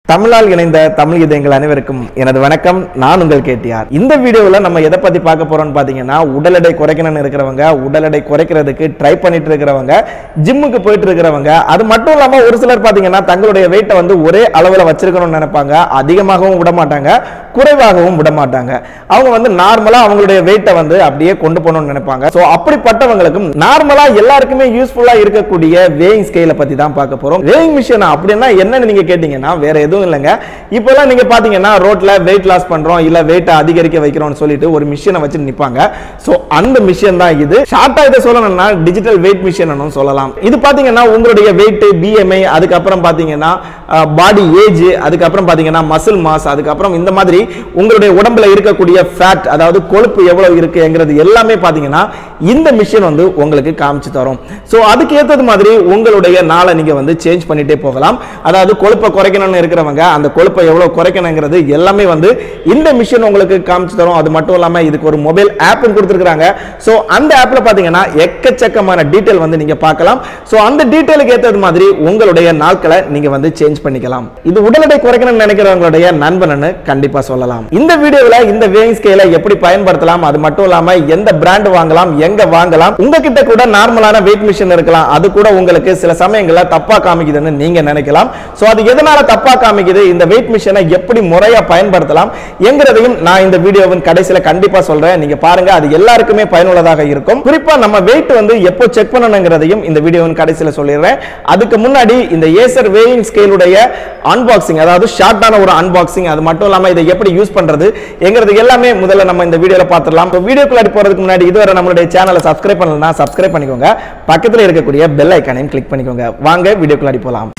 தமிழால் இணைந்த தமிழ் இதயங்கள் அனைவருக்கும் எனது வணக்கம் நான் உங்கள் கேட்டியார் இந்த வீடியோவில் நம்ம எதை பத்தி பார்க்க போறோம்னு பார்த்தீங்கன்னா உடல் எடை குறைக்கணும்னு இருக்கிறவங்க உடல் எடை குறைக்கிறதுக்கு ட்ரை பண்ணிட்டு இருக்கிறவங்க ஜிம்முக்கு போயிட்டு இருக்கிறவங்க அது மட்டும் இல்லாம ஒரு சிலர் பார்த்தீங்கன்னா தங்களுடைய வெயிட்டை வந்து ஒரே அளவில் வச்சிருக்கணும்னு நினைப்பாங்க அதிகமாகவும் விட மாட்டாங்க குறைவாகவும் விட மாட்டாங்க அவங்க வந்து நார்மலா அவங்களுடைய வெயிட்டை வந்து அப்படியே கொண்டு போகணும்னு நினைப்பாங்க ஸோ அப்படிப்பட்டவங்களுக்கும் நார்மலா எல்லாருக்குமே யூஸ்ஃபுல்லா இருக்கக்கூடிய வேயிங் ஸ்கேலை பத்தி தான் பார்க்க போறோம் வேயிங் மிஷின் அப்படின்னா என்னன்னு நீங்க கேட்டீங்கன்னா வேற எதுவும் இல்லைங்க இப்போலாம் நீங்க பாத்தீங்கன்னா ரோட்ல வெயிட் லாஸ் பண்றோம் இல்ல வெயிட்டை அதிகரிக்க வைக்கிறோம்னு சொல்லிட்டு ஒரு மிஷினை வச்சு நிப்பாங்க ஸோ அந்த மிஷின் தான் இது ஷார்ட்டா இதை சொல்லணும்னா டிஜிட்டல் வெயிட் மிஷின் சொல்லலாம் இது பாத்தீங்கன்னா உங்களுடைய வெயிட் பிஎம்ஐ அதுக்கப்புறம் பாத்தீங்கன்னா பாடி ஏஜ் அதுக்கப்புறம் பாத்தீங்கன்னா மசில் மாஸ் அதுக்கப்புறம் இந்த மாதிரி உங்களுடைய உடம்புல இருக்கக்கூடிய ஃபேட் அதாவது கொழுப்பு எவ்வளவு இருக்குங்கிறது எல்லாமே பாத்தீங்கன்னா இந்த மிஷின் வந்து உங்களுக்கு காமிச்சு தரும் ஸோ அதுக்கு ஏற்றது மாதிரி உங்களுடைய நாளை நீங்க வந்து சேஞ்ச் பண்ணிட்டே போகலாம் அதாவது கொழுப்பை குறைக்கணும்னு இருக்கிறவங்க அந்த கொழுப்பை எவ்வளவு குறைக்கணுங்கிறது எல்லாமே வந்து இந்த மிஷின் உங்களுக்கு காமிச்சு தரும் அது மட்டும் இல்லாம இதுக்கு ஒரு மொபைல் ஆப்பும் கொடுத்துருக்காங்க ஸோ அந்த ஆப்ல பாத்தீங்கன்னா எக்கச்சக்கமான டீட்டெயில் வந்து நீங்க பார்க்கலாம் ஸோ அந்த டீட்டெயிலுக்கு ஏற்றது மாதிரி உங்களுடைய நாட்களை நீங்க வந்து சேஞ்ச் பண்ணிக்கலாம் இது உடல் எடை குறைக்கணும்னு நினைக்கிறவங்களுடைய நண்பன்னு கண்டிப்பா சொல்லலாம் இந்த வீடியோவில் இந்த வேயிங் ஸ்கேலை எப்படி பயன்படுத்தலாம் அது மட்டும் இல்லாம எந்த பிராண்ட் வாங்கலாம் எங்க வாங்கலாம் உங்ககிட்ட கூட நார்மலான வெயிட் மிஷின் இருக்கலாம் அது கூட உங்களுக்கு சில சமயங்கள்ல தப்பா காமிக்குதுன்னு நீங்க நினைக்கலாம் சோ அது எதனால தப்பா காமிக்குது இந்த வெயிட் மிஷினை எப்படி முறையா பயன்படுத்தலாம் என்கிறதையும் நான் இந்த வீடியோவின் கடைசியில கண்டிப்பா சொல்றேன் நீங்க பாருங்க அது எல்லாருக்குமே பயனுள்ளதாக இருக்கும் குறிப்பா நம்ம வெயிட் வந்து எப்போ செக் பண்ணணுங்கிறதையும் இந்த வீடியோவின் கடைசியில சொல்லிடுறேன் அதுக்கு முன்னாடி இந்த ஏசர் வேயிங் ஸ்கேலுடைய அன்பாக்சிங் அதாவது ஷார்ட்டான ஒரு அன்பாக்சிங் அது மட்டும் இல்லாம இதை எப்படி யூஸ் பண்றது என்கிறது எல்லாமே முதல்ல நம்ம இந்த வீடியோல பார்த்துடலாம் வீடியோக்குள்ள போறதுக்கு முன்னாடி இதுவரை நம்மளுடைய சேனலை சப்ஸ்கிரைப் பண்ணலனா சப்ஸ்கிரைப் பண்ணிக்கோங்க பக்கத்துல இருக்கக்கூடிய பெல் ஐக்கானையும் கிளிக் பண்ணிக்கோங்க வாங்க வீடியோக்குள்ள போலாம்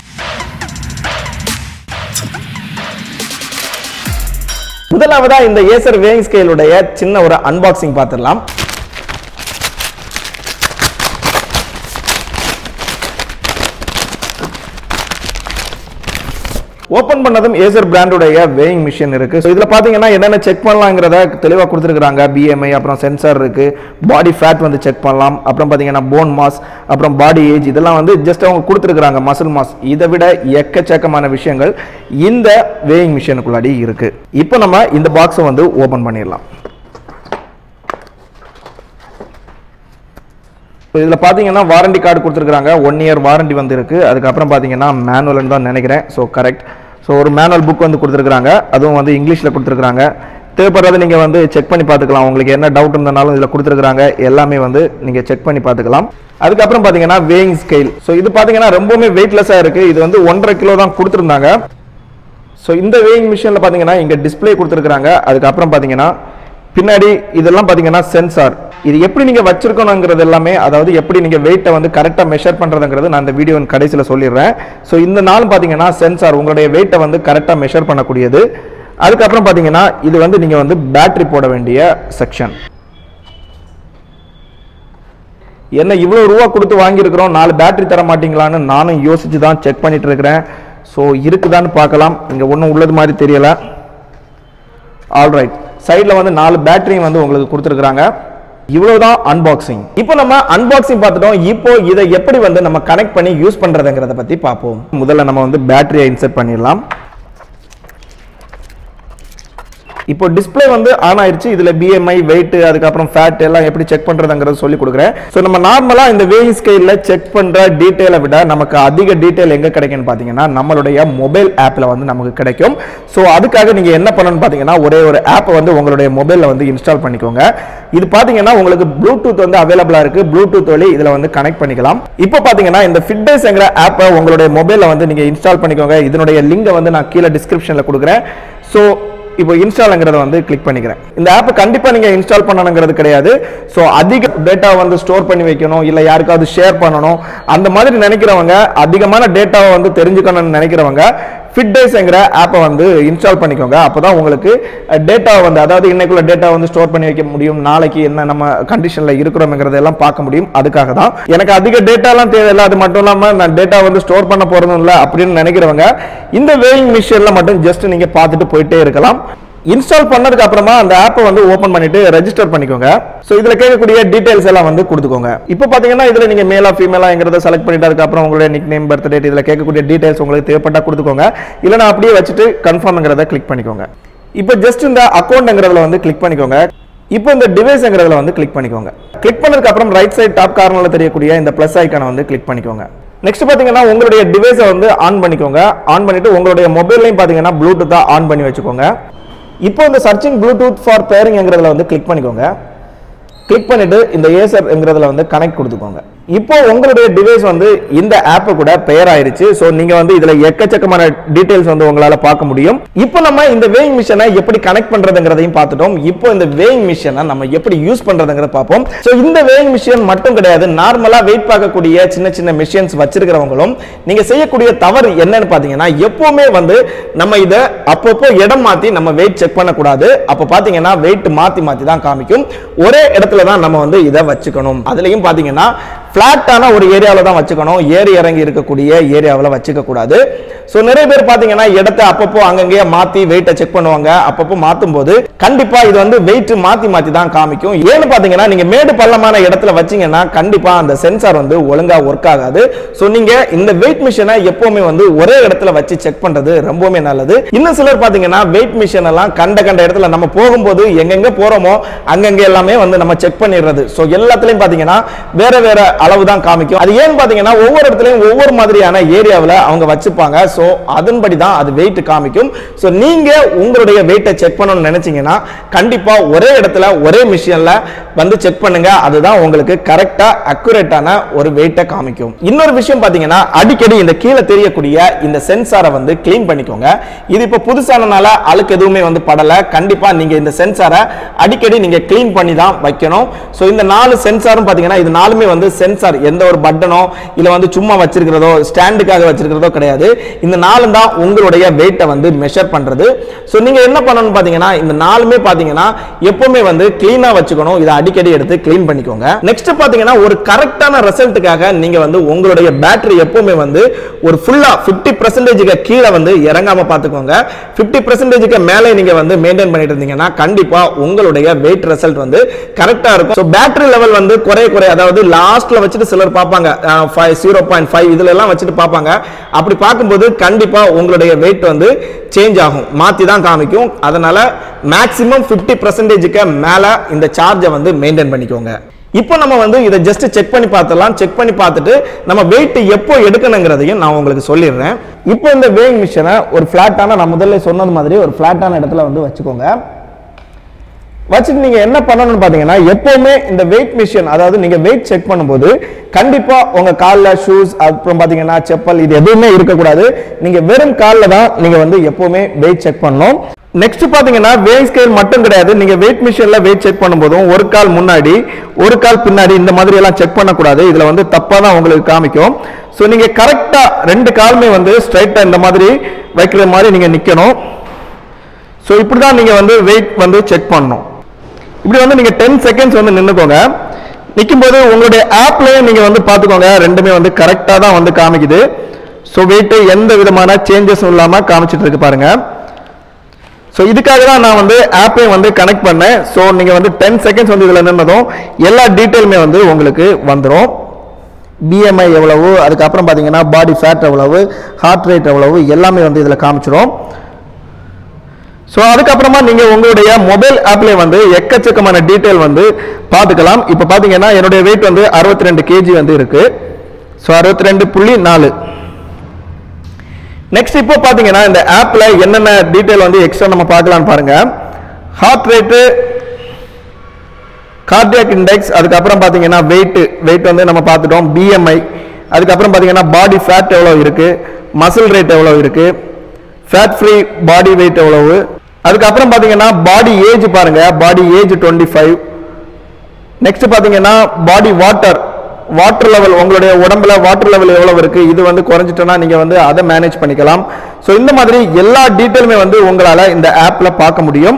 முதலாவதா இந்த ஏசர் வேயிங் ஸ்கேலுடைய சின்ன ஒரு அன்பாக்சிங் பார்த்துடலாம் ஓபன் பண்ணதும் ஏசர் பிராண்டுடைய வேயிங் மிஷின் இருக்கு ஸோ இதில் பார்த்தீங்கன்னா என்னென்ன செக் பண்ணலாங்கிறத தெளிவாக கொடுத்துருக்காங்க பிஎம்ஐ அப்புறம் சென்சார் இருக்கு பாடி ஃபேட் வந்து செக் பண்ணலாம் அப்புறம் பார்த்தீங்கன்னா போன் மாஸ் அப்புறம் பாடி ஏஜ் இதெல்லாம் வந்து ஜஸ்ட் அவங்க கொடுத்துருக்காங்க மசில் மாஸ் இதை விட எக்கச்சக்கமான விஷயங்கள் இந்த வேயிங் மிஷினுக்குள்ளாடி இருக்கு இப்போ நம்ம இந்த பாக்ஸை வந்து ஓபன் பண்ணிடலாம் இப்போ இதில் பார்த்தீங்கன்னா வாரண்டி கார்டு கொடுத்துருக்காங்க ஒன் இயர் வாரண்டி வந்து இருக்கு அதுக்கப்புறம் பார்த்தீங்கன்னா மேனுவல்னு தான் நினைக்கிறேன் ஸோ கரெக்ட் ஸோ ஒரு மேனுவல் புக் வந்து கொடுத்துருக்காங்க அதுவும் வந்து இங்கிலீஷில் கொடுத்துருக்காங்க தேவைப்படுறத நீங்கள் வந்து செக் பண்ணி பார்த்துக்கலாம் உங்களுக்கு என்ன டவுட் இருந்தனாலும் இதில் கொடுத்துருக்காங்க எல்லாமே வந்து நீங்கள் செக் பண்ணி பார்த்துக்கலாம் அதுக்கப்புறம் பார்த்தீங்கன்னா வேயிங் ஸ்கேல் ஸோ இது பார்த்தீங்கன்னா ரொம்பவுமே வெயிட்லெஸ்ஸாக இருக்குது இது வந்து ஒன்றரை கிலோ தான் கொடுத்துருந்தாங்க ஸோ இந்த வேயிங் மிஷினில் பார்த்தீங்கன்னா இங்கே டிஸ்பிளே கொடுத்துருக்காங்க அதுக்கப்புறம் பார்த்தீங்கன்னா பின்னாடி இதெல்லாம் பார்த்தீங்கன்னா சென்சார் இது எப்படி நீங்கள் வச்சிருக்கணுங்கிறது எல்லாமே அதாவது எப்படி நீங்கள் வெயிட்டை வந்து கரெக்டாக மெஷர் பண்ணுறதுங்கிறது நான் இந்த வீடியோவின் கடைசியில் சொல்லிடுறேன் ஸோ இந்த நாள் பார்த்தீங்கன்னா சென்சார் உங்களுடைய வெயிட்டை வந்து கரெக்டாக மெஷர் பண்ணக்கூடியது அதுக்கப்புறம் பார்த்தீங்கன்னா இது வந்து நீங்கள் வந்து பேட்டரி போட வேண்டிய செக்ஷன் என்ன இவ்வளோ ரூபா கொடுத்து வாங்கியிருக்கிறோம் நாலு பேட்டரி தர மாட்டீங்களான்னு நானும் யோசிச்சு தான் செக் பண்ணிட்டு இருக்கிறேன் ஸோ இருக்குதான்னு பார்க்கலாம் இங்கே ஒன்றும் உள்ளது மாதிரி தெரியல ஆல்ரைட் சைடில் வந்து நாலு பேட்டரியும் வந்து உங்களுக்கு கொடுத்துருக்குறாங்க இவ்வளவுதான் அன்பாக்சிங் இப்போ நம்ம அன்பாக்சிங் பார்த்துட்டோம் இப்போ இதை எப்படி வந்து நம்ம கனெக்ட் பண்ணி யூஸ் பண்றதுங்கிறத பத்தி பார்ப்போம் முதல்ல நம்ம வந்து பேட்டரியை இன்சர்ட் பண்ணிடலாம் இப்போ டிஸ்ப்ளே வந்து ஆன் ஆயிருச்சு இதுல பிஎம்ஐ வெயிட் அதுக்கப்புறம் ஃபேட் எல்லாம் எப்படி செக் பண்றதுங்கிறது சொல்லி கொடுக்குறேன் ஸோ நம்ம நார்மலா இந்த வேயிங் ஸ்கேல்ல செக் பண்ற டீட்டெயிலை விட நமக்கு அதிக டீட்டெயில் எங்க கிடைக்கும்னு பாத்தீங்கன்னா நம்மளுடைய மொபைல் ஆப்ல வந்து நமக்கு கிடைக்கும் ஸோ அதுக்காக நீங்க என்ன பண்ணணும்னு பாத்தீங்கன்னா ஒரே ஒரு ஆப்பை வந்து உங்களுடைய மொபைல்ல வந்து இன்ஸ்டால் பண்ணிக்கோங்க இது பாத்தீங்கன்னா உங்களுக்கு ப்ளூடூத் வந்து அவைலபிளா இருக்கு ப்ளூடூத் வழி இதுல வந்து கனெக்ட் பண்ணிக்கலாம் இப்போ பாத்தீங்கன்னா இந்த ஃபிட்னஸ்ங்கிற ஆப்பை உங்களுடைய மொபைல்ல வந்து நீங்க இன்ஸ்டால் பண்ணிக்கோங்க இதனுடைய லிங்கை வந்து நான் கீழே டிஸ்கிரிப்ஷன்ல கொடுக்குறேன் ஸோ இப்போ இன்ஸ்டால்ங்கிறத வந்து கிளிக் பண்ணிக்கிறேன் இந்த ஆப்பை கண்டிப்பாக நீங்கள் இன்ஸ்டால் பண்ணணுங்கிறது கிடையாது ஸோ அதிக டேட்டா வந்து ஸ்டோர் பண்ணி வைக்கணும் இல்லை யாருக்காவது ஷேர் பண்ணணும் அந்த மாதிரி நினைக்கிறவங்க அதிகமான டேட்டாவை வந்து தெரிஞ்சுக்கணும்னு நினைக்கிறவங்க ஃபிட்டேஸ்ங்கிற ஆப்பை வந்து இன்ஸ்டால் பண்ணிக்கோங்க அப்போ தான் உங்களுக்கு டேட்டா வந்து அதாவது இன்னைக்குள்ள டேட்டா வந்து ஸ்டோர் பண்ணி வைக்க முடியும் நாளைக்கு என்ன நம்ம கண்டிஷனில் இருக்கிறோம்ங்கிறதெல்லாம் பார்க்க முடியும் அதுக்காக தான் எனக்கு அதிக டேட்டாலாம் தேவையில்லை அது மட்டும் இல்லாமல் நான் டேட்டா வந்து ஸ்டோர் பண்ண போகிறதும் இல்லை அப்படின்னு நினைக்கிறவங்க இந்த வேயிங் மிஷினில் மட்டும் ஜஸ்ட் நீங்கள் பார்த்துட்டு போயிட்டே இருக்கலாம் இன்ஸ்டால் பண்ணதுக்கு அப்புறமா அந்த ஆப்பை வந்து ஓபன் பண்ணிட்டு ரெஜிஸ்டர் பண்ணிக்கோங்க ஸோ இதுல கேட்கக்கூடிய டீடைல்ஸ் எல்லாம் வந்து கொடுத்துக்கோங்க இப்போ பாத்தீங்கன்னா இதுல நீங்க மேலா ஃபீமேலாங்கிறத செலக்ட் பண்ணிட்டு அதுக்கப்புறம் உங்களுடைய நிக் நேம் பர்த் டேட் இதுல கேட்கக்கூடிய டீடைல்ஸ் உங்களுக்கு தேவைப்பட்டா கொடுத்துக்கோங்க இல்லைன்னா அப்படியே வச்சுட்டு கன்ஃபார்ம்ங்கிறத கிளிக் பண்ணிக்கோங்க இப்போ ஜஸ்ட் இந்த அக்கௌண்ட்ங்கிறதுல வந்து கிளிக் பண்ணிக்கோங்க இப்போ இந்த டிவைஸ்ங்கிறதுல வந்து கிளிக் பண்ணிக்கோங்க கிளிக் பண்ணதுக்கு அப்புறம் ரைட் சைடு டாப் கார்னர்ல தெரியக்கூடிய இந்த பிளஸ் ஐக்கானை வந்து கிளிக் பண்ணிக்கோங்க நெக்ஸ்ட் பாத்தீங்கன்னா உங்களுடைய டிவைஸை வந்து ஆன் பண்ணிக்கோங்க ஆன் பண்ணிட்டு உங்களுடைய மொபைல்லையும் பாத்தீங்கன்னா ப்ளூடூத்தா ஆன் பண்ணி வச்சுக்கோங்க இப்போ இந்த சர்ச்சிங் ப்ளூடூத் ஃபார் பேரிங்கிறதுல வந்து கிளிக் பண்ணிக்கோங்க கிளிக் பண்ணிட்டு இந்த ஏசர்ங்கிறதுல வந்து கனெக்ட் கொடுத்துக்கோங்க இப்போ உங்களுடைய டிவைஸ் வந்து இந்த ஆப் கூட பெயர் ஆயிருச்சு ஸோ நீங்க வந்து இதுல எக்கச்சக்கமான டீடைல்ஸ் வந்து உங்களால பார்க்க முடியும் இப்போ நம்ம இந்த வேயிங் மிஷினை எப்படி கனெக்ட் பண்றதுங்கிறதையும் பார்த்துட்டோம் இப்போ இந்த வேயிங் மிஷினை நம்ம எப்படி யூஸ் பண்றதுங்கிறத பார்ப்போம் ஸோ இந்த வேயிங் மிஷின் மட்டும் கிடையாது நார்மலா வெயிட் பார்க்கக்கூடிய சின்ன சின்ன மிஷின்ஸ் வச்சிருக்கிறவங்களும் நீங்க செய்யக்கூடிய தவறு என்னன்னு பாத்தீங்கன்னா எப்பவுமே வந்து நம்ம இதை அப்பப்போ இடம் மாத்தி நம்ம வெயிட் செக் பண்ணக்கூடாது அப்போ பாத்தீங்கன்னா வெயிட் மாத்தி மாத்தி தான் காமிக்கும் ஒரே இடத்துல தான் நம்ம வந்து இதை வச்சுக்கணும் அதுலயும் பாத்தீங்கன்னா பிளாட்டான ஒரு ஏரியாவில் தான் வச்சுக்கணும் ஏறி இறங்கி இருக்கக்கூடிய ஏரியாவில் வச்சுக்க கூடாது ஸோ நிறைய பேர் பார்த்தீங்கன்னா இடத்த அப்பப்போ அங்கங்கேயே மாற்றி வெயிட்டை செக் பண்ணுவாங்க அப்பப்போ மாற்றும் போது கண்டிப்பாக இது வந்து வெயிட் மாற்றி மாற்றி தான் காமிக்கும் ஏன்னு பார்த்தீங்கன்னா நீங்கள் மேடு பள்ளமான இடத்துல வச்சீங்கன்னா கண்டிப்பாக அந்த சென்சார் வந்து ஒழுங்காக ஒர்க் ஆகாது ஸோ நீங்கள் இந்த வெயிட் மிஷினை எப்பவுமே வந்து ஒரே இடத்துல வச்சு செக் பண்ணுறது ரொம்பவுமே நல்லது இன்னும் சிலர் பார்த்தீங்கன்னா வெயிட் மிஷின் எல்லாம் கண்ட கண்ட இடத்துல நம்ம போகும்போது எங்கெங்க போகிறோமோ அங்கங்க எல்லாமே வந்து நம்ம செக் பண்ணிடுறது ஸோ எல்லாத்துலேயும் பார்த்தீங்கன்னா வேற வேற அளவு தான் காமிக்கும் அது ஏன்னு பார்த்தீங்கன்னா ஒவ்வொரு இடத்துலையும் ஒவ்வொரு மாதிரியான ஏரியாவில் அவங்க வச்சுப்பாங்க ஸோ அதன்படி தான் அது வெயிட் காமிக்கும் ஸோ நீங்க உங்களுடைய வெயிட்டை செக் பண்ணணும்னு நினைச்சீங்கன்னா கண்டிப்பா ஒரே இடத்துல ஒரே மிஷின்ல வந்து செக் பண்ணுங்க அதுதான் உங்களுக்கு கரெக்டா அக்குரேட்டான ஒரு வெயிட்டை காமிக்கும் இன்னொரு விஷயம் பார்த்தீங்கன்னா அடிக்கடி இந்த கீழே தெரியக்கூடிய இந்த சென்சாரை வந்து க்ளீன் பண்ணிக்கோங்க இது இப்போ புதுசானனால அழுக்கு எதுவுமே வந்து படல கண்டிப்பா நீங்க இந்த சென்சாரை அடிக்கடி நீங்க க்ளீன் பண்ணி தான் வைக்கணும் ஸோ இந்த நாலு சென்சாரும் பார்த்தீங்கன்னா இது நாலுமே வந்து சென்சார் எந்த ஒரு பட்டனோ இல்ல வந்து சும்மா வச்சிருக்கிறதோ ஸ்டாண்டுக்காக வச்சிருக்கிறதோ கிடையாது இந்த நாலு தான் உங்களுடைய வெயிட்டை வந்து மெஷர் பண்றது ஸோ நீங்க என்ன பண்ணணும் பாத்தீங்கன்னா இந்த நாலுமே பாத்தீங்கன்னா எப்பவுமே வந்து கிளீனா வச்சுக்கணும் இதை அடிக்கடி எடுத்து க்ளீன் பண்ணிக்கோங்க நெக்ஸ்ட் பாத்தீங்கன்னா ஒரு கரெக்டான ரிசல்ட்டுக்காக நீங்க வந்து உங்களுடைய பேட்டரி எப்பவுமே வந்து ஒரு ஃபுல்லா ஃபிஃப்டி பர்சன்டேஜுக்கு கீழே வந்து இறங்காம பார்த்துக்கோங்க ஃபிஃப்டி பர்சன்டேஜுக்கு மேலே நீங்க வந்து மெயின்டைன் பண்ணிட்டு இருந்தீங்கன்னா கண்டிப்பா உங்களுடைய வெயிட் ரிசல்ட் வந்து கரெக்டா இருக்கும் ஸோ பேட்டரி லெவல் வந்து குறைய குறைய அதாவது லாஸ்ட்ல வச்சுட்டு சிலர் பார்ப்பாங்க ஜீரோ பாயிண்ட் ஃபைவ் இதுல எல்லாம் வச்சுட்டு பார்ப்பாங்க அப்படி பார்க்கும்போது கண்டிப்பா உங்களுடைய வெயிட் வந்து சேஞ்ச் ஆகும் மாத்தி தான் காமிக்கும் அதனால மேக்ஸிமம் ஃபிஃப்டி பர்சன்டேஜுக்கு மேல இந்த சார்ஜை வந்து மெயின்டைன் பண்ணிக்கோங்க இப்போ நம்ம வந்து இதை ஜஸ்ட் செக் பண்ணி பார்த்துடலாம் செக் பண்ணி பார்த்துட்டு நம்ம வெயிட் எப்போ எடுக்கணுங்கிறதையும் நான் உங்களுக்கு சொல்லிடுறேன் இப்போ இந்த வேயிங் மிஷினை ஒரு ஃப்ளாட்டான நான் முதல்ல சொன்னது மாதிரி ஒரு ஃப்ளாட்டான இடத்துல வந்து வச்சுக்கோங்க வச்சுட்டு நீங்க என்ன பண்ணணும்னு பாத்தீங்கன்னா எப்பவுமே இந்த வெயிட் மிஷின் அதாவது நீங்க வெயிட் செக் பண்ணும்போது கண்டிப்பா உங்க கால்ல ஷூஸ் அப்புறம் பாத்தீங்கன்னா செப்பல் இது எதுவுமே இருக்கக்கூடாது நீங்க வெறும் கால்ல தான் நீங்க வந்து எப்பவுமே வெயிட் செக் பண்ணணும் நெக்ஸ்ட் பாத்தீங்கன்னா வெயிட் ஸ்கேல் மட்டும் கிடையாது நீங்க வெயிட் மிஷின்ல வெயிட் செக் பண்ணும்போதும் ஒரு கால் முன்னாடி ஒரு கால் பின்னாடி இந்த மாதிரி எல்லாம் செக் பண்ணக்கூடாது இதுல வந்து தப்பா தான் உங்களுக்கு காமிக்கும் ஸோ நீங்க கரெக்டா ரெண்டு காலுமே வந்து ஸ்ட்ரைட்டா இந்த மாதிரி வைக்கிற மாதிரி நீங்க நிக்கணும் ஸோ இப்படி தான் நீங்கள் வந்து வெயிட் வந்து செக் பண்ணணும் இப்படி வந்து நீங்கள் டென் செகண்ட்ஸ் வந்து நின்றுக்கோங்க நிற்கும்போது உங்களுடைய ஆப்லேயே நீங்கள் வந்து பார்த்துக்கோங்க ரெண்டுமே வந்து கரெக்டாக தான் வந்து காமிக்குது ஸோ வெயிட்டு எந்த விதமான சேஞ்சஸும் இல்லாமல் காமிச்சிட்டு இருக்கு பாருங்க ஸோ இதுக்காக தான் நான் வந்து ஆப்பையும் வந்து கனெக்ட் பண்ணேன் ஸோ நீங்கள் வந்து டென் செகண்ட்ஸ் வந்து இதில் நின்னதும் எல்லா டீட்டெயிலுமே வந்து உங்களுக்கு வந்துடும் பிஎம்ஐ எவ்வளவு அதுக்கப்புறம் பார்த்தீங்கன்னா பாடி ஃபேட் எவ்வளவு ஹார்ட் ரேட் எவ்வளவு எல்லாமே வந்து இதில் காமிச்சிரும் ஸோ அதுக்கப்புறமா நீங்க உங்களுடைய மொபைல் ஆப்ல வந்து எக்கச்சக்கமான டீட்டெயில் வந்து பார்த்துக்கலாம் இப்போ பார்த்தீங்கன்னா என்னுடைய வெயிட் வந்து அறுபத்தி ரெண்டு கேஜி வந்து இருக்கு ஸோ அறுபத்தி ரெண்டு புள்ளி நாலு நெக்ஸ்ட் இப்போ பார்த்தீங்கன்னா இந்த ஆப்ல என்னென்ன டீட்டெயில் வந்து எக்ஸ்ட்ரா நம்ம பார்க்கலாம்னு பாருங்க ஹார்ட் ரேட்டு கார்டியாக் இண்டெக்ஸ் அதுக்கப்புறம் பார்த்தீங்கன்னா வெயிட் வெயிட் வந்து நம்ம பார்த்துட்டோம் பிஎம்ஐ அதுக்கப்புறம் பார்த்தீங்கன்னா பாடி ஃபேட் எவ்வளோ இருக்கு மசில் ரேட் எவ்வளோ இருக்கு ஃபேட் ஃப்ரீ பாடி வெயிட் எவ்வளவு அதுக்கப்புறம் பார்த்தீங்கன்னா பாடி ஏஜ் பாருங்க body age twenty five next பார்த்தீங்கன்னா பாடி வாட்டர் வாட்டர் லெவல் உங்களுடைய உடம்புல வாட்டர் லெவல் எவ்வளவு இருக்கு இது வந்து குறைஞ்சிட்டோன்னா நீங்க வந்து அதை மேனேஜ் பண்ணிக்கலாம் ஸோ இந்த மாதிரி எல்லா டீட்டெயிலுமே வந்து உங்களால இந்த ஆப்ல பார்க்க முடியும்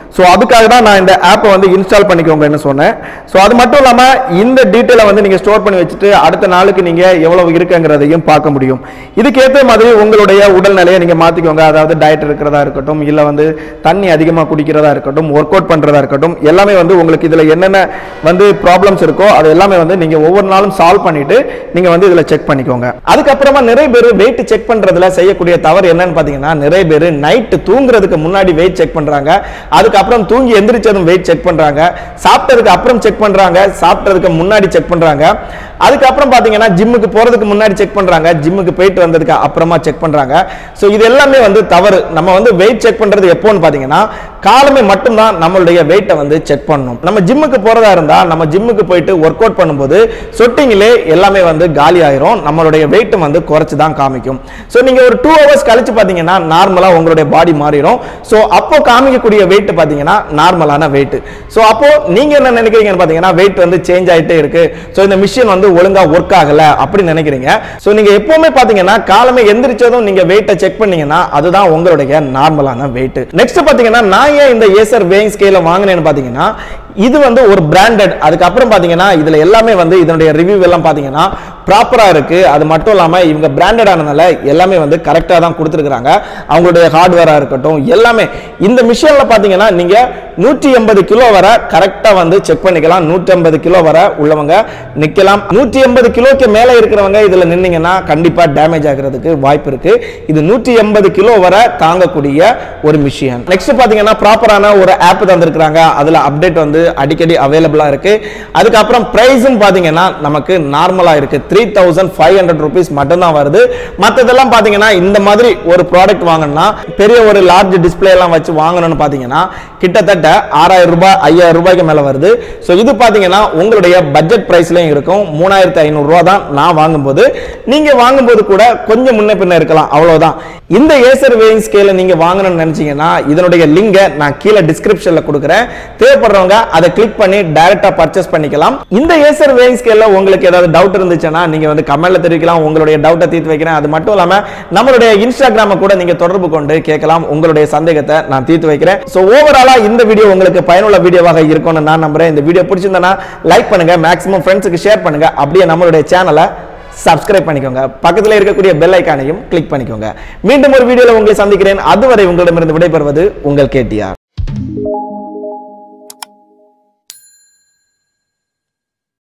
ஸோ அதுக்காக தான் நான் இந்த ஆப்பை வந்து இன்ஸ்டால் பண்ணிக்கோங்கன்னு சொன்னேன் ஸோ அது மட்டும் இல்லாமல் இந்த டீட்டெயிலை வந்து நீங்கள் ஸ்டோர் பண்ணி வச்சுட்டு அடுத்த நாளுக்கு நீங்கள் எவ்வளவு இருக்குங்கிறதையும் பார்க்க முடியும் இதுக்கேற்ற மாதிரி உங்களுடைய உடல்நிலையை நீங்கள் மாற்றிக்கோங்க அதாவது டயட் இருக்கிறதா இருக்கட்டும் இல்லை வந்து தண்ணி அதிகமாக குடிக்கிறதா இருக்கட்டும் ஒர்க் அவுட் பண்ணுறதா இருக்கட்டும் எல்லாமே வந்து உங்களுக்கு இதில் என்னென்ன வந்து ப்ராப்ளம்ஸ் இருக்கோ அது எல்லாமே வந்து நீங்கள் ஒவ்வொரு நாளும் சால்வ் பண்ணிட்டு நீங்கள் வந்து இதில் செக் பண்ணிக்கோங்க அதுக்கப்புறமா நிறைய பேர் வெயிட் செக் பண்ணுறதுல செய்யக்கூடிய தவறு என்னன்னு பார்த்தீங்கன்னா நிறைய பேர் நைட்டு தூங்குறதுக்கு முன்னாடி வெயிட் செக் பண்ணுறாங்க அதுக்கப்புறம் தூங்கி எந்திரிச்சதும் வெயிட் செக் பண்ணுறாங்க சாப்பிட்டதுக்கு அப்புறம் செக் பண்ணுறாங்க சாப்பிட்டதுக்கு முன்னாடி செக் பண்ணுறாங்க அதுக்கப்புறம் பார்த்தீங்கன்னா ஜிம்முக்கு போகிறதுக்கு முன்னாடி செக் பண்ணுறாங்க ஜிம்முக்கு போயிட்டு வந்ததுக்கு அப்புறமா செக் பண்ணுறாங்க ஸோ இது எல்லாமே வந்து தவறு நம்ம வந்து வெயிட் செக் பண்ணுறது எப்போன்னு பார்த்தீங்கன்னா காலமே மட்டும்தான் நம்மளுடைய வெயிட்டை வந்து செக் பண்ணணும் நம்ம ஜிம்முக்கு போகிறதா இருந்தால் நம்ம ஜிம்முக்கு போயிட்டு ஒர்க் அவுட் பண்ணும்போது சொட்டிங்கிலே எல்லாமே வந்து காலி ஆயிரும் நம்மளுடைய வெயிட்டும் வந்து குறைச்சி தான் காமிக்கும் ஸோ நீங்கள் ஒரு டூ ஹவர்ஸ் கழிச்சு பார்த்தீங்கன்னா நார்மலாக உங்களுடைய பாடி மாறிடும் ஸோ அப்போ காமிக்கக்கூடிய வெயிட் பார்த்தீங்கன்னா நார்மலான வெயிட் ஸோ அப்போ நீங்கள் என்ன நினைக்கிறீங்கன்னு பார்த்தீங்கன்னா வெயிட் வந்து சேஞ்ச் ஆகிட்டே இருக்கு ஸோ இந்த மிஷின் வந்து ஒழுங்கா ஒர்க் ஆகல அப்படி நினைக்கிறீங்க ஸோ நீங்க எப்பவுமே பார்த்தீங்கன்னா காலமே எந்திரிச்சதும் நீங்க வெயிட்டை செக் பண்ணீங்கன்னா அதுதான் உங்களுடைய நார்மலான வெயிட் நெக்ஸ்ட் பார்த்தீங்கன்னா நான் ஏன் இந்த ஏசர் வேயிங் ஸ்கேல வாங்கினேன்னு பார்த்தீங்கன்னா இது வந்து ஒரு பிராண்டட் அதுக்கப்புறம் பார்த்தீங்கன்னா இதுல எல்லாமே வந்து இதனுடைய ரிவ்யூ எல்லாம் பார்த்தீங்கன்னா ப்ராப்பரா இருக்கு அது மட்டும் இல்லாம இவங்க பிராண்டட் ஆனதுனால எல்லாமே வந்து கரெக்டாக தான் கொடுத்துருக்காங்க அவங்களுடைய ஹார்ட்வேரா இருக்கட்டும் எல்லாமே இந்த மிஷின்ல பார்த்தீங்கன்னா நீங்க நூற்றி எண்பது கிலோ வரை கரெக்டாக வந்து செக் பண்ணிக்கலாம் நூற்றி ஐம்பது கிலோ வரை உள்ளவங்க நிக்கலாம் நூற்றி எண்பது கிலோக்கு மேலே இருக்கிறவங்க இதுல நின்னீங்கன்னா கண்டிப்பா டேமேஜ் ஆகிறதுக்கு வாய்ப்பு இருக்கு இது நூற்றி எண்பது கிலோ வரை தாங்கக்கூடிய ஒரு மிஷின் நெக்ஸ்ட் பார்த்தீங்கன்னா ப்ராப்பரான ஒரு ஆப் தந்திருக்கிறாங்க அதுல அப்டேட் வந்து அடிக்கடி அவைலபிளா இருக்கு அதுக்கப்புறம் பிரைஸும் பார்த்தீங்கன்னா நமக்கு நார்மலா இருக்கு three thousand five hundred rupees மட்டும்தான் வருது மற்றதெல்லாம் பார்த்தீங்கன்னா இந்த மாதிரி ஒரு ப்ராடக்ட் வாங்கணும்னா பெரிய ஒரு லார்ஜ் டிஸ்பிளே எல்லாம் வச்சு வாங்கணும்னு பார்த்தீங்கன்னா கிட்டத்தட்ட ஆறாயிரம் ரூபாய் ஐயாயிரம் ரூபாய்க்கு மேல வருது ஸோ இது பார்த்தீங்கன்னா உங்களுடைய பட்ஜெட் பிரைஸ்லயும் இருக்கும் மூணாயிரத்தி ஐநூறு ரூபா தான் நான் வாங்கும்போது நீங்க வாங்கும்போது கூட கொஞ்சம் முன்ன பின்ன இருக்கலாம் அவ்வளவுதான் இந்த ஏசர் வேயிங் ஸ்கேல நீங்க வாங்கணும்னு நினைச்சீங்கன்னா இதனுடைய லிங்கை நான் கீழே டிஸ்கிரிப்ஷன்ல கொடுக்குறேன் தேவைப்படுறவங்க அதை கிளிக் பண்ணி டைரக்டா பர்ச்சேஸ் பண்ணிக்கலாம் இந்த ஏசர் வேயிங் ஸ்கேல்ல உங்களுக்கு ஏதாவது டவுட் இருந்துச்சுன்னா நீங்க வந்து கமெண்ட்ல தெரிவிக்கலாம் உங்களுடைய டவுட்டை தீர்த்து வைக்கிறேன் அது மட்டும் இல்லாம நம்மளுடைய இன்ஸ்டாகிராம கூட நீங்க தொடர்பு கொண்டு கேட்கலாம் உங்களுடைய சந்தேகத்தை நான் தீர்த்து வைக்கிறேன் ஸோ ஓவராலா இந்த வீடியோ உங்களுக்கு பயனுள்ள வீடியோவாக இருக்கும்னு நான் நம்புறேன் இந்த வீடியோ பிடிச்சிருந்தனா லைக் பண்ணுங்க மேக்ஸிமம் ஃப்ரெண்ட்ஸுக்கு ஷேர் பண்ணுங்க அப்படியே நம்மளுடைய சேனலை சப்ஸ்கிரைப் பண்ணிக்கோங்க பக்கத்தில் இருக்கக்கூடிய பெல் ஐக்கானையும் கிளிக் பண்ணிக்கோங்க மீண்டும் ஒரு வீடியோல உங்களை சந்திக்கிறேன் அதுவரை உங்களிடமிருந்து விடைபெறுவது உங்கள் கேட்டியார்